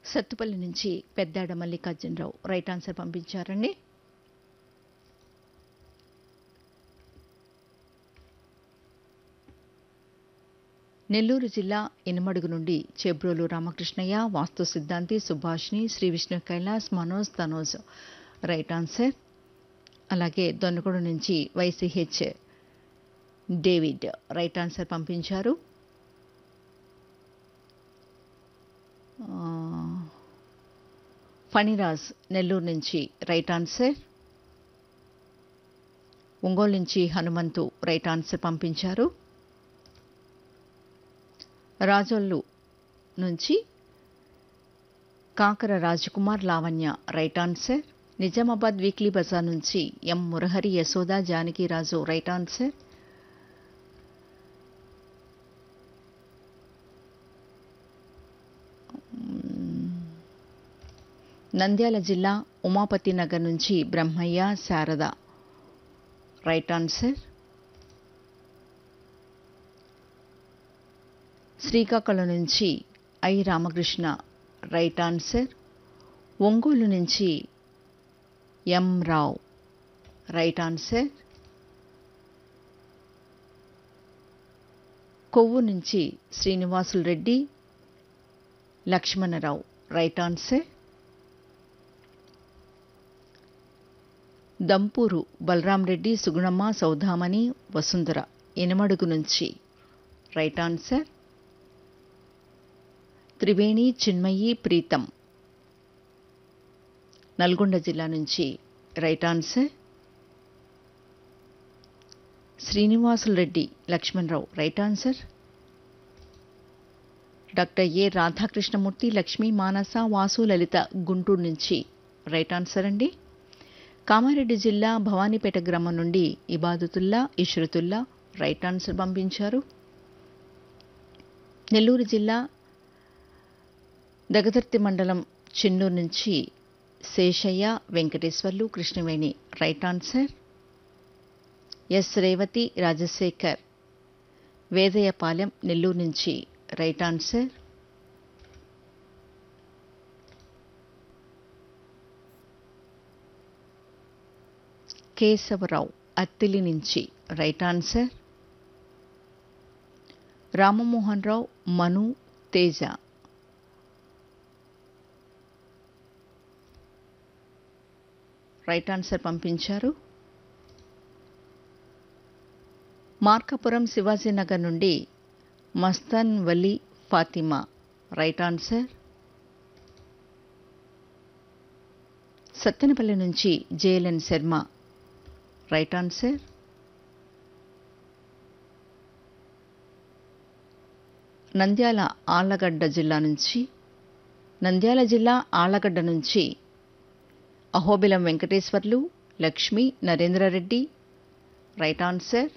సత్తుపల్లి నుంచి Peddada Mallikarjunarao right answer పంపించారండి నెల్లూరు జిల్లా ఇనమడుగు నుండి చెబ్రోలు రామకృష్ణయ్య వాస్తు సిద్ధాంతి సుభాష్ని శ్రీ విష్ణు కైలాస్ మనోజ్ తనోజ్ రైట్ ఆన్సర్ అలాగే దొన్నగూడ నుంచి వైసీహెచ్ డేవిడ్ రైట్ ఆన్సర్ పంపించారు ఆ, ఫణిరాజ్ నెల్లూరు నుంచి రైట్ ఆన్సర్ ఒంగోలు నుంచి హనుమంతు రైట్ ఆన్సర్ పంపించారు రాజోళ్ళు నుంచి Kakara Rajakumar Lavanya right answer Nizamabad weekly బజార్ నుంచి M Murahari Yashoda Janakiraju right answer Nandyal జిల్లా ఉమాపతి నగర్ నుంచి బ్రహ్మయ్య శారద రైట్ ఆన్సర్ శ్రీకాకుళం నుంచి I Ramakrishna right answer Ongole నుంచి ఎం రావ్ రైట్ ఆన్సర్ కొవ్వు నుంచి శ్రీనివాసులు రెడ్డి లక్ష్మణరావు రైట్ ఆన్సర్ దంపూరు బలరాం రెడ్డి సుగుణమ్మ సౌధామణి వసుంధర ఎనమడుగు నుంచి రైట్ ఆన్సర్ త్రివేణి చిన్మయి ప్రీతం నల్గొండ జిల్లా నుంచి right answer Srinivasulu Reddy Lakshmanarao right answer doctor ఏ రాధాకృష్ణమూర్తి లక్ష్మీ మానస వాసు లలిత గుంటూరు నుంచి రైట్ ఆన్సర్ అండి కామారెడ్డి జిల్లా భవానీపేట గ్రామం నుండి ఇబాదుతుల్లా ఇష్రతుల్లా రైట్ ఆన్సర్ పంపించారు నెల్లూరు జిల్లా దగదర్తి మండలం చిన్నూరు నుంచి Seshaiah Venkateswarlu Krishnaveni right answer S Revathi Rajasekhar Vedayapalem Nellore నుంచి రైట్ ఆన్సర్ కేశవరావు అత్తిలి నుంచి right answer Ramamohan Rao Manu Teja right answer పంపించారు మార్కాపురం శివాజీనగర్ నుండి మస్తాన్ వలీ ఫాతిమా రైట్ ఆన్సర్ సత్తెనపల్లి నుంచి JLN Sarma right answer Nandyal Allagadda జిల్లా నుంచి నంద్యాల జిల్లా ఆళ్లగడ్డ నుంచి అహోబిలం వెంకటేశ్వర్లు లక్ష్మి నరేంద్రారెడ్డి రైట్ ఆన్సర్